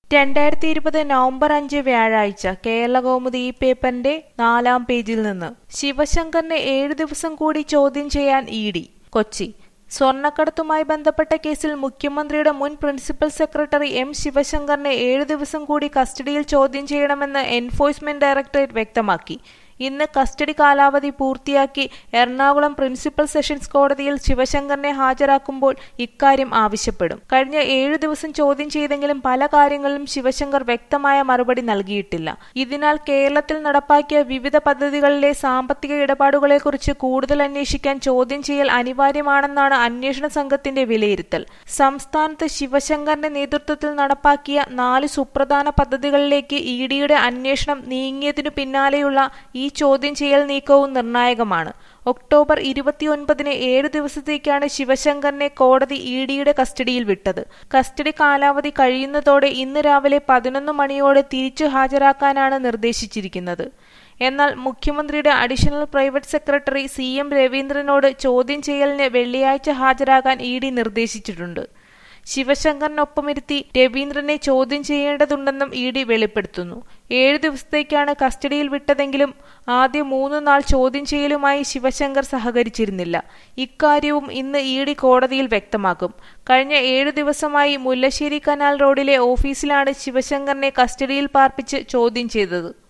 രണ്ടായിരത്തി ഇരുപത് നവംബർ അഞ്ച് വ്യാഴാഴ്ച കേരളകൗമുദി ഈ പേപ്പറിന്റെ നാലാം പേജിൽ നിന്ന് ശിവശങ്കറിനെ ഏഴു ദിവസം കൂടി ചോദ്യം ചെയ്യാൻ ഇ ഡി കൊച്ചി സ്വർണ്ണക്കടത്തുമായി ബന്ധപ്പെട്ട കേസിൽ മുഖ്യമന്ത്രിയുടെ മുൻ പ്രിൻസിപ്പൽ സെക്രട്ടറി എം ശിവശങ്കറിനെ ഏഴു ദിവസം കൂടി കസ്റ്റഡിയിൽ ചോദ്യം ചെയ്യണമെന്ന് എൻഫോഴ്സ്മെന്റ് ഡയറക്ടറേറ്റ് വ്യക്തമാക്കി ഇന്ന് കസ്റ്റഡി കാലാവധി പൂർത്തിയാക്കി എറണാകുളം പ്രിൻസിപ്പൽ സെഷൻസ് കോടതിയിൽ ശിവശങ്കറിനെ ഹാജരാക്കുമ്പോൾ ഇക്കാര്യം ആവശ്യപ്പെടും കഴിഞ്ഞ ഏഴു ദിവസം ചോദ്യം ചെയ്തെങ്കിലും പല കാര്യങ്ങളിലും ശിവശങ്കർ വ്യക്തമായ മറുപടി നൽകിയിട്ടില്ല ഇതിനാൽ കേരളത്തിൽ നടപ്പാക്കിയ വിവിധ പദ്ധതികളിലെ സാമ്പത്തിക ഇടപാടുകളെക്കുറിച്ച് കൂടുതൽ അന്വേഷിക്കാൻ ചോദ്യം ചെയ്യൽ അനിവാര്യമാണെന്നാണ് അന്വേഷണ സംഘത്തിന്റെ വിലയിരുത്തൽ സംസ്ഥാനത്ത് ശിവശങ്കറിന്റെ നേതൃത്വത്തിൽ നടപ്പാക്കിയ നാല് സുപ്രധാന പദ്ധതികളിലേക്ക് ഇ ഡിയുടെ അന്വേഷണം നീങ്ങിയതിനു പിന്നാലെയുള്ള ഈ ചോദ്യം ചെയ്യൽ നീക്കവും നിർണായകമാണ് ഒക്ടോബർ ഇരുപത്തിയൊൻപതിന് ഏഴ് ദിവസത്തേക്കാണ് ശിവശങ്കറിനെ കോടതി ഇ ഡിയുടെ കസ്റ്റഡിയിൽ വിട്ടത് കസ്റ്റഡി കാലാവധി കഴിയുന്നതോടെ ഇന്ന് രാവിലെ പതിനൊന്ന് മണിയോടെ തിരിച്ചു ഹാജരാക്കാനാണ് നിർദ്ദേശിച്ചിരിക്കുന്നത് എന്നാൽ മുഖ്യമന്ത്രിയുടെ additional private secretary C M രവീന്ദ്രനോട് ചോദ്യം ചെയ്യലിന് വെള്ളിയാഴ്ച ഹാജരാകാൻ ഇ ഡി നിർദ്ദേശിച്ചിട്ടുണ്ട് ശിവശങ്കറിനൊപ്പമിരുത്തി രവീന്ദ്രനെ ചോദ്യം ചെയ്യേണ്ടതുണ്ടെന്നും ഇ ഡി വെളിപ്പെടുത്തുന്നു ഏഴു ദിവസത്തേക്കാണ് കസ്റ്റഡിയിൽ വിട്ടതെങ്കിലും ആദ്യ മൂന്ന് നാൾ ചോദ്യം ചെയ്യലുമായി ശിവശങ്കർ സഹകരിച്ചിരുന്നില്ല ഇക്കാര്യവും ഇന്ന് ഇ ഡി കോടതിയിൽ വ്യക്തമാക്കും കഴിഞ്ഞ ഏഴു ദിവസമായി മുല്ലശ്ശേരി കനാൽ റോഡിലെ ഓഫീസിലാണ് ശിവശങ്കറിനെ കസ്റ്റഡിയിൽ പാർപ്പിച്ച് ചോദ്യം ചെയ്തത്